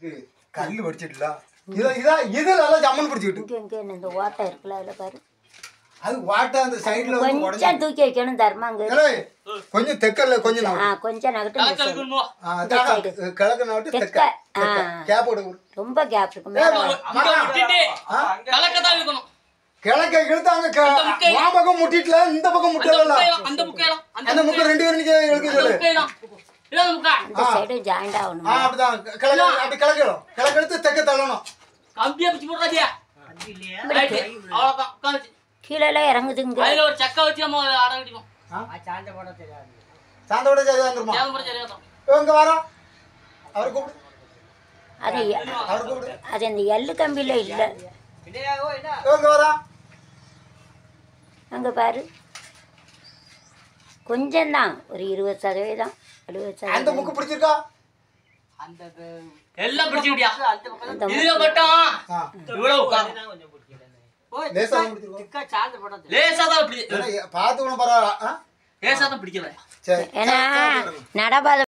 இதுக்கு கல் வடிச்சிடல இதை இதா இது நல்லா ஜம்மன் பிடிச்சிக்கிட்டு இங்கே இங்கே இந்த ஓட்டை இருக்குல்ல அதில் பாரு அது வாட்டை அந்த சைடுல வந்து உடஞ்சி கொஞ்சம் தூக்கி வைக்கணும் தர்மாங்க ஏலே, கொஞ்சம் தெக்கல்ல கொஞ்சம் ஆ நான் கொஞ்சம் நகட்டு இந்த side. கலக்கணும் கிழக்கு நாட்டு தெக்க தெக்க ஆ கேப் விடு ரொம்ப கேப் இருக்கு மேலே அங்க விட்டுட்டு கலக்கத்தான் இருக்கணும் கிழக்க இழுத்தாங்க க- வா பக்கம் முட்டிட்டுல இந்த பக்கம் அந்த முட்டல முக்கையெல்லாம், அந்த முக்கையெல்லாம் அந்த அந்த முக்கு ரெண்டு பேரும் நீங்க இழுக்க அந்த சொல்லு முக்கையெல்லாம் இல்ல அந்த முக்கா இந்த சைடு ஜாயிண்ட் ஆகணும் ஆ அப்படிதான் கிழக்கு அப்படி கிழக்கிடும் கிழக்கு எடுத்து தெக்க தள்ளணும் கம்பியா பிடிச்சு போடுறாதியா ரைட்டு அவ்வளவுதான் உட்காந்துச்சு கீழே எல்லாம் இறங்குதுங்க அதுல ஒரு சக்கை வச்சு நம்ம அடை கட்டிக்கும் சாந்தோட ஜாதி வந்துருமா சேதம் பண்ண சரியா தான் இவங்க வரோம் அவர் கூப்பிடு அது எ- அவர் கூப்பிடு அது இந்த எள்ளு கம்பியில் இல்லை இவங்க வரா அங்கே பாரு கொஞ்சம்தான் ஒரு இருபது சதவீதம் எழுபது அந்த சதவீதம் முக்கு பிடிச்சிருக்கா எல்லாம் பிடிச்சு விட்டியா அந்த இதுல மட்டும் ஆ இவ்வளவு உட்காரும் லேசா தான் பிடிச்சிருக்கோம் லேசா தான் பிடி பார்த்து கூட பரவாயில்ல ஆ? லேசா தான் பிடிக்கல சரி ஏன்னா நடபாதை